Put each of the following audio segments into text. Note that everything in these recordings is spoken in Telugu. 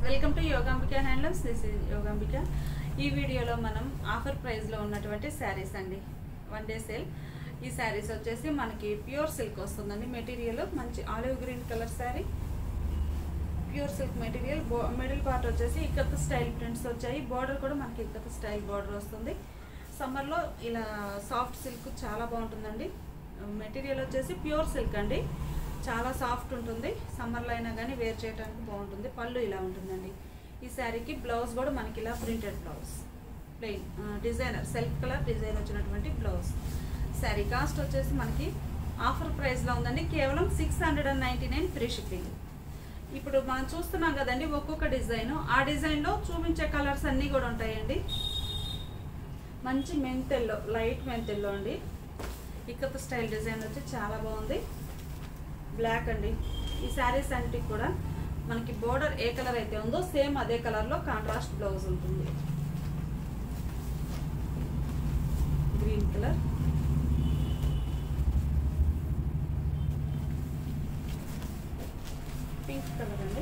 welcome to Yogambika handlooms this is Yogambika ఈ వీడియోలో మనం ఆఫర్ ప్రైస్లో ఉన్నటువంటి శారీస్ అండి వన్ డే సేల్ ఈ శారీస్ వచ్చేసి మనకి ప్యూర్ సిల్క్ వస్తుందండి మెటీరియల్ మంచి olive green colour sari pure silk material middle part వచ్చేసి ఇక్కత్ స్టైల్ ప్రింట్స్ వచ్చాయి బార్డర్ కూడా మనకి ఇక్కత్ స్టైల్ బార్డర్ వస్తుంది సమ్మర్లో ఇలా సాఫ్ట్ సిల్క్ చాలా బాగుంటుందండి మెటీరియల్ వచ్చేసి ప్యూర్ సిల్క్ అండి చాలా సాఫ్ట్ ఉంటుంది సమ్మర్లో అయినా కానీ వేర్ చేయడానికి బాగుంటుంది పళ్ళు ఇలా ఉంటుందండి ఈ శారీకి బ్లౌజ్ కూడా మనకి ఇలా printed blouse plain designer self colour design వచ్చినటువంటి బ్లౌజ్ శారీ కాస్ట్ వచ్చేసి మనకి ఆఫర్ ప్రైస్లో ఉందండి కేవలం six hundred and ninety nine free shipping ఇప్పుడు మనం చూస్తున్నాం కదండి ఒక్కొక్క డిజైన్ ఆ డిజైన్లో చూపించే కలర్స్ అన్నీ కూడా ఉంటాయండి మంచి మెంతెల్లో లైట్ మెంతెల్లో అండి ఇక్కత స్టైల్ డిజైన్ వచ్చి చాలా బాగుంది బ్లాక్ అండి ఈ శారీస్ అన్నిటికి కూడా మనకి బోర్డర్ ఏ కలర్ అయితే ఉందో సేమ్ అదే కలర్లో కాంట్రాస్ట్ బ్లౌజ్ ఉంటుంది గ్రీన్ కలర్ పింక్ కలర్ అండి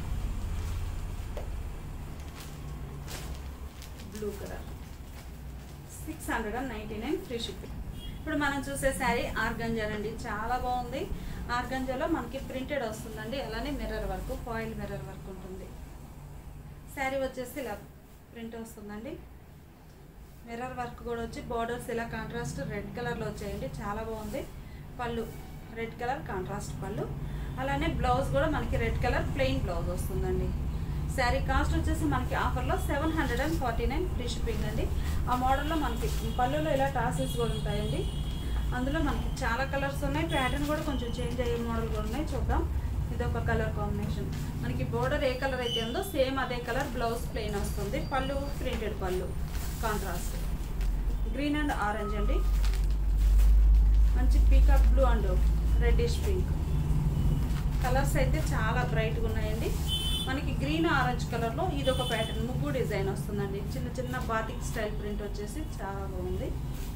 blue colour six hundred and ninety nine free shipping ఇప్పుడు మనం చూసే శారీ ఆర్గంజా అండి చాలా బాగుంది ఆర్గంజాలో మనకి ప్రింటెడ్ వస్తుందండి అలానే mirror work foil mirror work ఉంటుంది శారీ వచ్చేసి ఇలా ప్రింట్ వస్తుందండి మిర్రర్ వర్క్ కూడా వచ్చి బార్డర్స్ ఇలా కాంట్రాస్ట్ రెడ్ కలర్లో వచ్చాయండి చాలా బాగుంది పళ్ళు రెడ్ కలర్ కాంట్రాస్ట్ పళ్ళు అలానే బ్లౌజ్ కూడా మనకి రెడ్ కలర్ ప్లెయిన్ బ్లౌజ్ వస్తుందండి శారీ కాస్ట్ వచ్చేసి మనకి ఆఫర్లో seven hundred and forty nine free shipping అండి ఆ మోడల్లో మనకి పళ్ళులో ఇలా టాసిల్స్ కూడా ఉంటాయండి అందులో మనకి చాలా కలర్స్ ఉన్నాయి ప్యాటర్న్ కూడా కొంచెం చేంజ్ అయ్యే మోడల్ కూడా ఉన్నాయి చూద్దాం ఇది ఒక కలర్ కాంబినేషన్ మనకి బోర్డర్ ఏ కలర్ అయితే ఉందో సేమ్ అదే కలర్ బ్లౌజ్ ప్లెయిన్ వస్తుంది పళ్ళు ప్రింటెడ్ పళ్ళు కాంట్రాస్ట్ గ్రీన్ అండ్ ఆరెంజ్ అండి మంచి peacock blue and reddish pink colours అయితే చాలా బ్రైట్గా ఉన్నాయండి మనకి గ్రీన్ ఆరెంజ్ కలర్లో ఇది ఒక ప్యాటర్న్ ముగ్గు డిజైన్ వస్తుందండి చిన్న చిన్న బాతిక్ స్టైల్ ప్రింట్ వచ్చేసి చాలా బాగుంది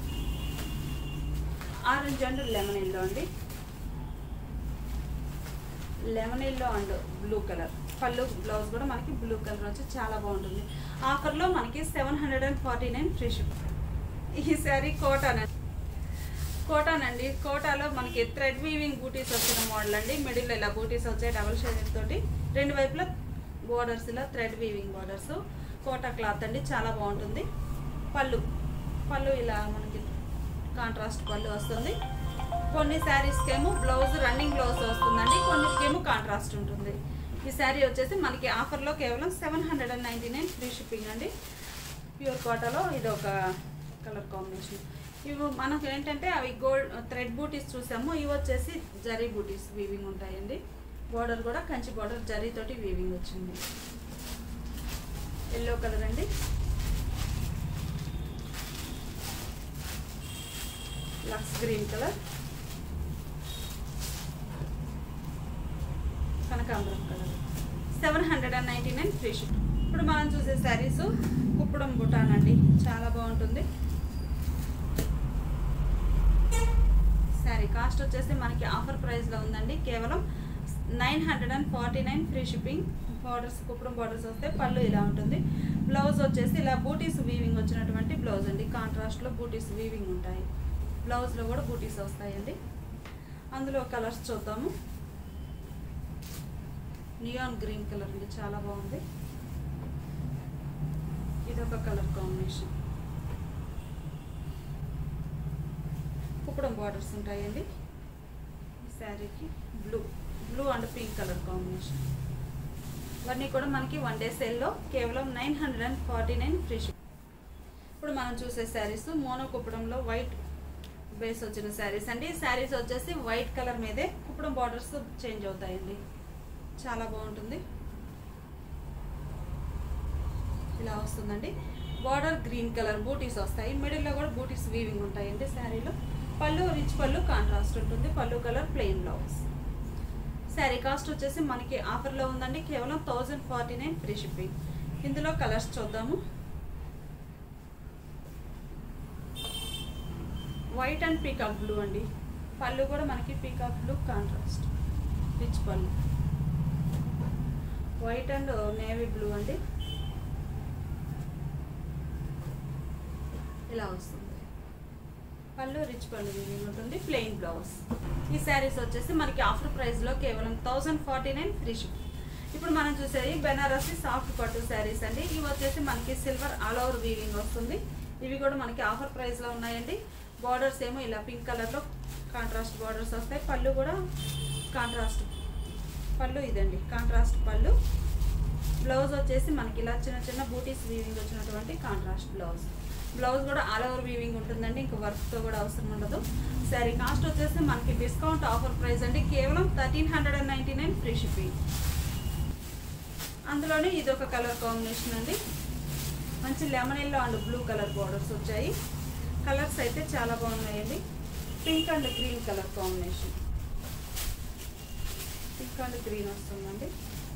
ఆరెంజ్ అండ్ లెమన్ ఎల్లో అండి lemon yellow and blue colour పళ్ళు బ్లౌజ్ కూడా మనకి బ్లూ కలర్ వచ్చి చాలా బాగుంటుంది ఆఫర్లో మనకి seven hundred and forty nine free ship ఈ శారీ కోటాన్ అండి కోటాన్ అండి కోటాలో మనకి థ్రెడ్ వీవింగ్ బూటీస్ వచ్చిన మోడల్ అండి మిడిల్ ఇలా బూటీస్ వచ్చాయి డబల్ షేడింగ్ తోటి రెండు వైపులా బోర్డర్స్ ఇలా thread weaving borders Kota cloth అండి చాలా బాగుంటుంది పళ్ళు పళ్ళు ఇలా మనకి కాంట్రాస్ట్ పళ్ళు వస్తుంది కొన్ని శారీస్కి ఏమో బ్లౌజ్ రన్నింగ్ బ్లౌజ్ వస్తుందండి కొన్నిటికేమో కాంట్రాస్ట్ ఉంటుంది ఈ శారీ వచ్చేసి మనకి ఆఫర్లో కేవలం seven hundred and ninety nine free shipping అండి ప్యూర్ కోటాలో ఇది ఒక కలర్ కాంబినేషన్ ఇవి మనకు ఏంటంటే అవి గోల్డ్ థ్రెడ్ బూటీస్ చూసాము ఇవి వచ్చేసి జరీ బూటీస్ వీవింగ్ ఉంటాయండి బార్డర్ కూడా కంచి బార్డర్ జరీతోటి వీవింగ్ వచ్చింది ఎల్లో కలర్ అండి లక్స్ గ్రీన్ కలర్ కనకాంబరం colour seven hundred and ninety nine free ship ఇప్పుడు మనం చూసే శారీస్ కుప్పడం బుటాన్ అండి చాలా బాగుంటుంది శారీ కాస్ట్ వచ్చేసి మనకి ఆఫర్ ప్రైస్లో ఉందండి కేవలం nine hundred and forty nine free shipping borders Kuppadam borders వస్తే పళ్ళు ఇలా ఉంటుంది బ్లౌజ్ వచ్చేసి ఇలా బూటీస్ వీవింగ్ వచ్చినటువంటి బ్లౌజ్ అండి కాంట్రాస్ట్లో బూటీస్ వీవింగ్ ఉంటాయి బ్లౌజ్లో కూడా బూటీస్ వస్తాయండి అందులో కలర్స్ చూద్దాము నియాన్ గ్రీన్ కలర్ అండి చాలా బాగుంది ఇది ఒక కలర్ కాంబినేషన్ కుప్పడం బార్డర్స్ ఉంటాయండి ఈ శారీకి blue blue and pink colour combination ఇవన్నీ కూడా మనకి వన్ డే సేల్లో కేవలం nine hundred and forty nine free ship ఇప్పుడు మనం చూసే శారీస్ మోనో కుప్పడంలో వైట్ బేస్ వచ్చిన శారీస్ అండి శారీస్ వచ్చేసి వైట్ కలర్ మీదే కుప్పడం బార్డర్స్ చేంజ్ అవుతాయండి చాలా బాగుంటుంది ఇలా వస్తుందండి బార్డర్ గ్రీన్ కలర్ బూటీస్ వస్తాయి మిడిల్లో కూడా బూటీస్ వీవింగ్ ఉంటాయండి శారీలో పళ్ళు రిచ్ పళ్ళు కాంట్రాస్ట్ ఉంటుంది పళ్ళు colour plain blouse sari cost వచ్చేసి మనకి ఆఫర్లో ఉందండి కేవలం thousand forty nine free shipping ఇందులో కలర్స్ చూద్దాము వైట్ అండ్ పీకాక్ బ్లూ అండి పళ్ళు కూడా మనకి పీకాక్ బ్లూ కాంట్రాస్ట్ రిచ్ పళ్ళు వైట్ అండ్ నేవీ బ్లూ అండి ఇలా వస్తుంది పళ్ళు రిచ్ పళ్ళు వీవింగ్ ఉంటుంది ప్లెయిన్ బ్లౌజ్ ఈ శారీస్ వచ్చేసి మనకి ఆఫర్ ప్రైస్లో కేవలం thousand forty nine free ship ఇప్పుడు మనం చూసేది బెనారసి సాఫ్ట్ పట్టు శారీస్ అండి ఇవి వచ్చేసి మనకి సిల్వర్ ఆల్ ఓవర్ వీవింగ్ వస్తుంది ఇవి కూడా మనకి ఆఫర్ ప్రైస్లో ఉన్నాయండి బార్డర్స్ ఏమో ఇలా పింక్ కలర్లో కాంట్రాస్ట్ బార్డర్స్ వస్తాయి పళ్ళు కూడా కాంట్రాస్ట్ పళ్ళు ఇదండి కాంట్రాస్ట్ పళ్ళు బ్లౌజ్ వచ్చేసి మనకి ఇలా చిన్న చిన్న బూటీస్ వీవింగ్ వచ్చినటువంటి కాంట్రాస్ట్ బ్లౌజ్ బ్లౌజ్ కూడా ఆల్ ఓవర్ వీవింగ్ ఉంటుందండి ఇంకా వర్క్తో కూడా అవసరం ఉండదు శారీ కాస్ట్ వచ్చేసి మనకి డిస్కౌంట్ ఆఫర్ ప్రైస్ అండి కేవలం thirteen hundred and ninety nine free shipping అందులోనే ఇది ఒక కలర్ కాంబినేషన్ అండి మంచి lemon yellow and blue colour borders వచ్చాయి కలర్స్ అయితే చాలా బాగున్నాయండి pink and green colour combination pink and green వస్తుందండి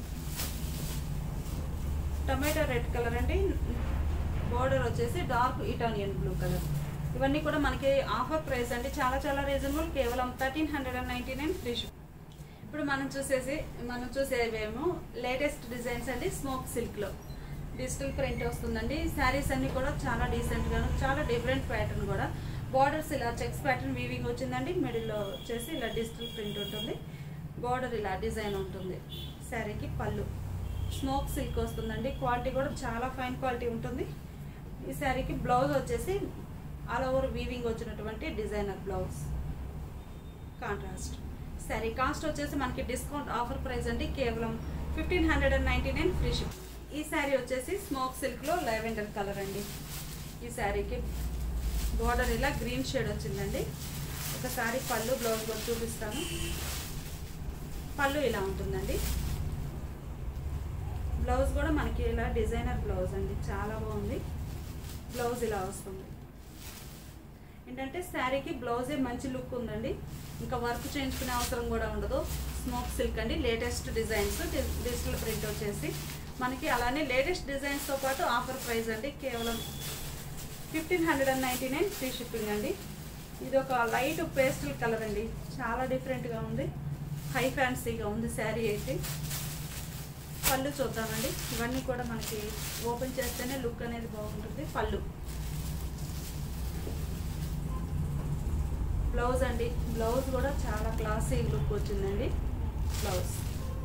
టమాటో రెడ్ కలర్ అండి బోర్డర్ వచ్చేసి డార్క్ ఇటాలియన్ బ్లూ కలర్ ఇవన్నీ కూడా మనకి ఆఫర్ ప్రైస్ అండి చాలా చాలా రీజనబుల్ కేవలం thirteen hundred and ninety nine free ship ఇప్పుడు మనం చూసేసి మనం చూసేవేమో లేటెస్ట్ డిజైన్స్ అండి స్మోక్ సిల్క్లో డిజిటల్ ప్రింట్ వస్తుందండి శారీస్ అన్ని కూడా చాలా డీసెంట్గాను చాలా డిఫరెంట్ ప్యాటర్న్ కూడా బార్డర్స్ ఇలా చెక్స్ ప్యాటర్న్ వీవింగ్ వచ్చిందండి మిడిల్లో వచ్చేసి ఇలా డిజిటల్ ప్రింట్ ఉంటుంది బార్డర్ ఇలా డిజైన్ ఉంటుంది శారీకి పళ్ళు స్మోక్ సిల్క్ వస్తుందండి క్వాలిటీ కూడా చాలా ఫైన్ క్వాలిటీ ఉంటుంది ఈ శారీకి బ్లౌజ్ వచ్చేసి ఆల్ ఓవర్ వీవింగ్ వచ్చినటువంటి designer blouse contrast sari cost వచ్చేసి మనకి డిస్కౌంట్ ఆఫర్ ప్రైస్ అండి కేవలం fifteen hundred and ninety nine free ship ఈ శారీ వచ్చేసి స్మోక్ సిల్క్లో లెవెండర్ కలర్ అండి ఈ శారీకి బార్డర్ ఇలా గ్రీన్ షేడ్ వచ్చిందండి ఒకసారి పళ్ళు బ్లౌజ్ కూడా చూపిస్తాను పళ్ళు ఇలా ఉంటుందండి బ్లౌజ్ కూడా మనకి ఇలా డిజైనర్ బ్లౌజ్ అండి చాలా బాగుంది బ్లౌజ్ ఇలా వస్తుంది ఏంటంటే శారీకి బ్లౌజే మంచి లుక్ ఉందండి ఇంకా వర్క్ చేయించుకునే అవసరం కూడా ఉండదు స్మోక్ సిల్క్ అండి లేటెస్ట్ డిజైన్స్ డిజిటల్ ప్రింట్ వచ్చేసి మనకి అలానే లేటెస్ట్ డిజైన్స్తో పాటు ఆఫర్ ప్రైస్ అండి కేవలం fifteen hundred and ninety nine free shipping అండి ఇది ఒక లైట్ పేస్టల్ కలర్ అండి చాలా డిఫరెంట్గా ఉంది హై ఫ్యాన్సీగా ఉంది శారీ అయితే పళ్ళు చూద్దామండి ఇవన్నీ కూడా మనకి ఓపెన్ చేస్తేనే లుక్ అనేది బాగుంటుంది పళ్ళు బ్లౌజ్ అండి బ్లౌజ్ కూడా చాలా క్లాసీ లుక్ వచ్చిందండి బ్లౌజ్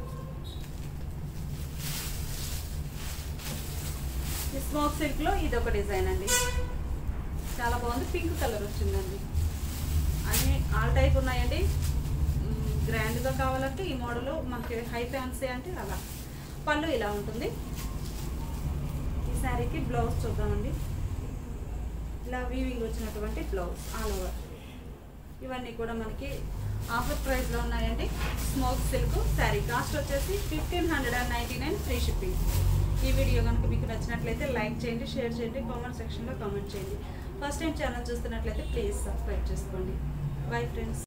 ఈ స్మోక్ సిల్క్లో ఇది ఒక డిజైన్ అండి చాలా బాగుంది పింక్ కలర్ వచ్చిందండి అన్ని ఆల్ టైప్ ఉన్నాయండి మ్, గ్రాండ్గా కావాలంటే ఈ మోడల్ మనకి హై ఫ్యాన్సీ అంటే అలా పళ్ళు ఇలా ఉంటుంది ఈ శారీకి బ్లౌజ్ చూద్దామండి ఇలా వీవింగ్ వచ్చినటువంటి బ్లౌజ్ ఆల్ ఓవర్ ఇవన్నీ కూడా మనకి ఆఫర్ ప్రైస్లో ఉన్నాయండి స్మోక్ సిల్క్ శారీ కాస్ట్ వచ్చేసి fifteen hundred and ninety nine free shipping ఈ వీడియో కనుక మీకు నచ్చినట్లయితే లైక్ చేయండి షేర్ చేయండి కామెంట్ సెక్షన్లో కామెంట్ చేయండి ఫస్ట్ టైం ఛానల్ చూస్తున్నట్లయితే ప్లీజ్ సబ్స్క్రైబ్ చేసుకోండి బై ఫ్రెండ్స్